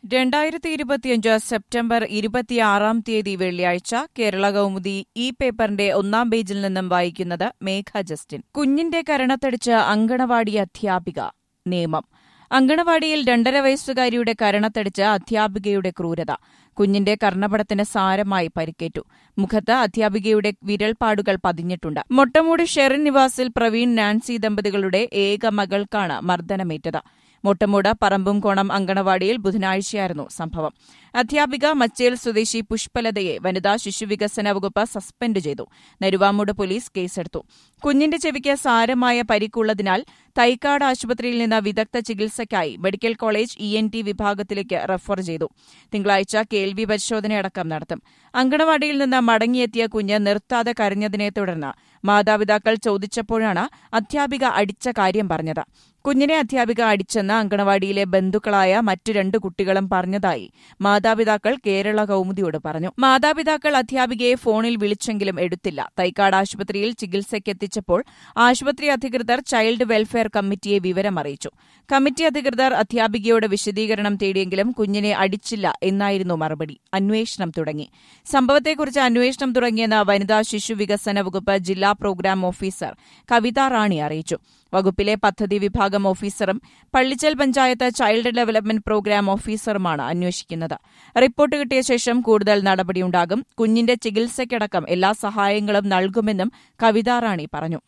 രണ്ടായിരത്തി ഇരുപത്തിയഞ്ച് സെപ്റ്റംബർ ഇരുപത്തിയാറാം തീയതി വെള്ളിയാഴ്ച കേരള കൗമുദി ഈ പേപ്പറിന്റെ ഒന്നാം പേജിൽ നിന്നും വായിക്കുന്നത് മേഘ ജസ്റ്റിൻ കുഞ്ഞിന്റെ കരണത്തടിച്ച് അങ്കണവാടി അധ്യാപിക നിയമം അങ്കണവാടിയിൽ രണ്ടര വയസ്സുകാരിയുടെ കരണത്തടിച്ച് അധ്യാപികയുടെ ക്രൂരത കുഞ്ഞിന്റെ കർണപടത്തിന് സാരമായി പരിക്കേറ്റു മുഖത്ത് അധ്യാപികയുടെ വിരൽപ്പാടുകൾ പതിഞ്ഞിട്ടുണ്ട് മൊട്ടമൂടി ഷെറിൻ നിവാസിൽ പ്രവീൺ നാൻസി ദമ്പതികളുടെ ഏക മകൾക്കാണ് മർദ്ദനമേറ്റത് മൊട്ടമൂട് പറമ്പുംകോണം അങ്കണവാടിയിൽ ബുധനാഴ്ചയായിരുന്നു സംഭവം അധ്യാപിക മച്ചേൽ സ്വദേശി പുഷ്പലതയെ വനിതാ ശിശുവികസന വകുപ്പ് സസ്പെൻഡ് ചെയ്തു നരുവാമൂട് പോലീസ് കേസെടുത്തു കുഞ്ഞിന്റെ ചെവിക്ക് സാരമായ പരിക്കുള്ളതിനാൽ തൈക്കാട് ആശുപത്രിയിൽ നിന്ന് വിദഗ്ധ ചികിത്സയ്ക്കായി medical college E N T വിഭാഗത്തിലേക്ക് റെഫർ ചെയ്തു തിങ്കളാഴ്ച കേൾവി പരിശോധനയടക്കം നടത്തും അങ്കണവാടിയിൽ നിന്ന് മടങ്ങിയെത്തിയ കുഞ്ഞ് നിർത്താതെ കരഞ്ഞതിനെ തുടർന്ന് മാതാപിതാക്കൾ ചോദിച്ചപ്പോഴാണ് അധ്യാപിക അടിച്ച കാര്യം പറഞ്ഞത് കുഞ്ഞിനെ അധ്യാപിക അടിച്ചെന്ന് അങ്കണവാടിയിലെ ബന്ധുക്കളായ മറ്റു രണ്ട് കുട്ടികളും പറഞ്ഞതായി മാതാപിതാക്കൾ കേരള കൗമുദിയോട് പറഞ്ഞു മാതാപിതാക്കൾ അധ്യാപികയെ ഫോണിൽ വിളിച്ചെങ്കിലും എടുത്തില്ല തൈക്കാട് ആശുപത്രിയിൽ ചികിത്സയ്ക്കെത്തിച്ചപ്പോൾ ആശുപത്രി അധികൃതർ ചൈൽഡ് വെൽഫെയർ കമ്മിറ്റിയെ വിവരമറിയിച്ചു കമ്മിറ്റി അധികൃതർ അധ്യാപികയോട് വിശദീകരണം തേടിയെങ്കിലും കുഞ്ഞിനെ അടിച്ചില്ല എന്നായിരുന്നു മറുപടി അന്വേഷണം തുടങ്ങി സംഭവത്തെക്കുറിച്ച് അന്വേഷണം തുടങ്ങിയെന്ന് വനിതാ ശിശു വികസന വകുപ്പ് ജില്ലാ പ്രോഗ്രാം ഓഫീസർ കവിത റാണി അറിയിച്ചു വകുപ്പിലെ പദ്ധതി വിഭാഗം ഓഫീസറും Pallichal panchayat child development programme ഓഫീസറുമാണ് അന്വേഷിക്കുന്നത് റിപ്പോർട്ട് കിട്ടിയ ശേഷം കൂടുതൽ നടപടിയുണ്ടാകും കുഞ്ഞിന്റെ ചികിത്സയ്ക്കടക്കം എല്ലാ സഹായങ്ങളും നൽകുമെന്നും കവിതാ റാണി പറഞ്ഞു